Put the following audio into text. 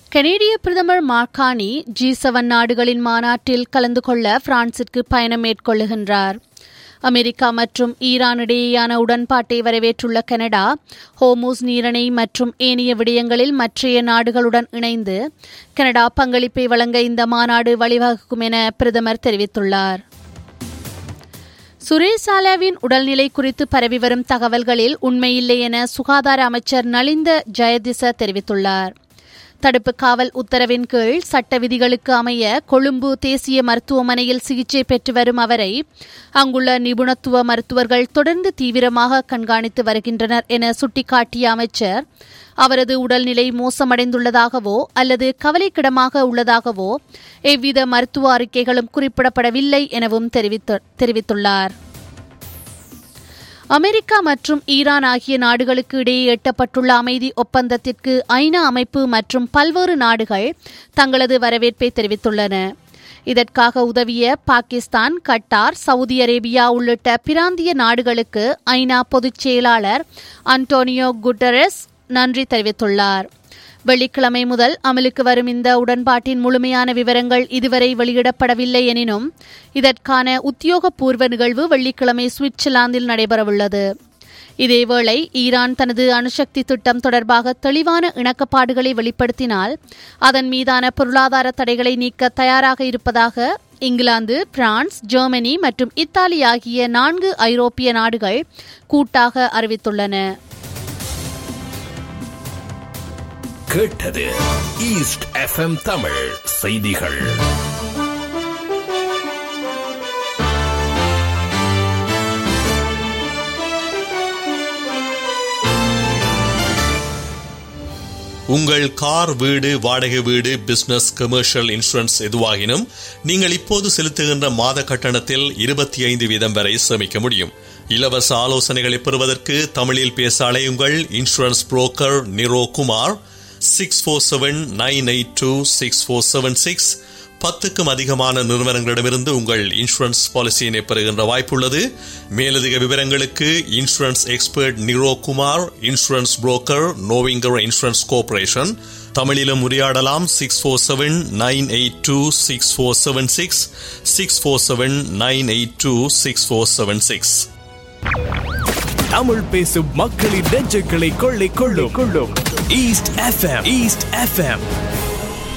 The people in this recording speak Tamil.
கனேடிய பிரதமர் மார்கானி ஜி செவன் நாடுகளின் மாநாட்டில் கலந்து கொள்ள பிரான்சிற்கு பயணம் மேற்கொள்ளுகின்றார் அமெரிக்கா மற்றும் ஈரான் இடையேயான உடன்பாட்டை வரவேற்றுள்ள கனடா ஹோமூஸ் நீரணை மற்றும் ஏனைய விடயங்களில் மற்றைய நாடுகளுடன் இணைந்து கனடா பங்களிப்பை வழங்க இந்த மாநாடு வழிவகுக்கும் என பிரதமர் தெரிவித்துள்ளார் சுரேசாலாவின் உடல்நிலை குறித்து பரவி வரும் தகவல்களில் உண்மையில்லை என சுகாதார அமைச்சர் நலிந்த ஜெயதிச தெரிவித்துள்ளார் தடுப்பு காவல் உத்தரவின் கீழ் சட்ட விதிகளுக்கு அமைய கொழும்பு தேசிய மருத்துவமனையில் சிகிச்சை பெற்று வரும் அவரை அங்குள்ள நிபுணத்துவ மருத்துவர்கள் தொடர்ந்து தீவிரமாக கண்காணித்து வருகின்றனர் என சுட்டிக்காட்டிய அமைச்சர் அவரது உடல்நிலை மோசமடைந்துள்ளதாகவோ அல்லது கவலைக்கிடமாக உள்ளதாகவோ எவ்வித மருத்துவ அறிக்கைகளும் குறிப்பிடப்படவில்லை எனவும் தெரிவித்துள்ளார் அமெரிக்கா மற்றும் ஈரான் ஆகிய நாடுகளுக்கு இடையே எட்டப்பட்டுள்ள அமைதி ஒப்பந்தத்திற்கு ஐநா அமைப்பு மற்றும் பல்வேறு நாடுகள் தங்களது வரவேற்பை தெரிவித்துள்ளன இதற்காக உதவிய பாகிஸ்தான் கட்டார் சவுதி அரேபியா உள்ளிட்ட பிராந்திய நாடுகளுக்கு ஐநா பொதுச் செயலாளர் அன்டோனியோ குட்டரஸ் நன்றி தெரிவித்துள்ளார் வெள்ளிக்கிழமை முதல் அமலுக்கு வரும் இந்த உடன்பாட்டின் முழுமையான விவரங்கள் இதுவரை வெளியிடப்படவில்லை எனினும் இதற்கான உத்தியோகபூர்வ நிகழ்வு வெள்ளிக்கிழமை சுவிட்சர்லாந்தில் நடைபெறவுள்ளது இதேவேளை ஈரான் தனது அணுசக்தி திட்டம் தொடர்பாக தெளிவான இணக்கப்பாடுகளை வெளிப்படுத்தினால் அதன் மீதான பொருளாதார தடைகளை நீக்க தயாராக இருப்பதாக இங்கிலாந்து பிரான்ஸ் ஜெர்மனி மற்றும் இத்தாலி ஆகிய நான்கு ஐரோப்பிய நாடுகள் கூட்டாக அறிவித்துள்ளன கேட்டது ஈஸ்ட் எஃப்எம் தமிழ் செய்திகள் உங்கள் கார் வீடு வாடகை வீடு பிசினஸ் கமர்ஷியல் இன்சூரன்ஸ் எதுவாகினும் நீங்கள் இப்போது செலுத்துகின்ற மாத கட்டணத்தில் இருபத்தி ஐந்து வீதம் வரை சேமிக்க முடியும் இலவச ஆலோசனைகளை பெறுவதற்கு தமிழில் பேச அலையுங்கள் insurance broker Niro Kumar six four seven nine eight two six four seven six பத்துக்கும் அதிகமான நிறுவனங்களிடமிருந்து உங்கள் இன்சூரன்ஸ் பாலிசியினை பெறுகின்ற வாய்ப்புள்ளது மேலதிக விவரங்களுக்கு insurance expert Niro Kumar insurance broker நோவிங்கர் இன்சூரன்ஸ் கோஆபரேஷன் தமிழிலும் உரையாடலாம் six four seven nine eight two six four seven six six four seven nine eight two six four seven six Tamil பேசும் மக்களின் நெஞ்சுகளை கொள்ளை கொள்ளும் கொள்ளும் ஈஸ்ட் எஃப்எம் ஈஸ்ட் எஃப்எம்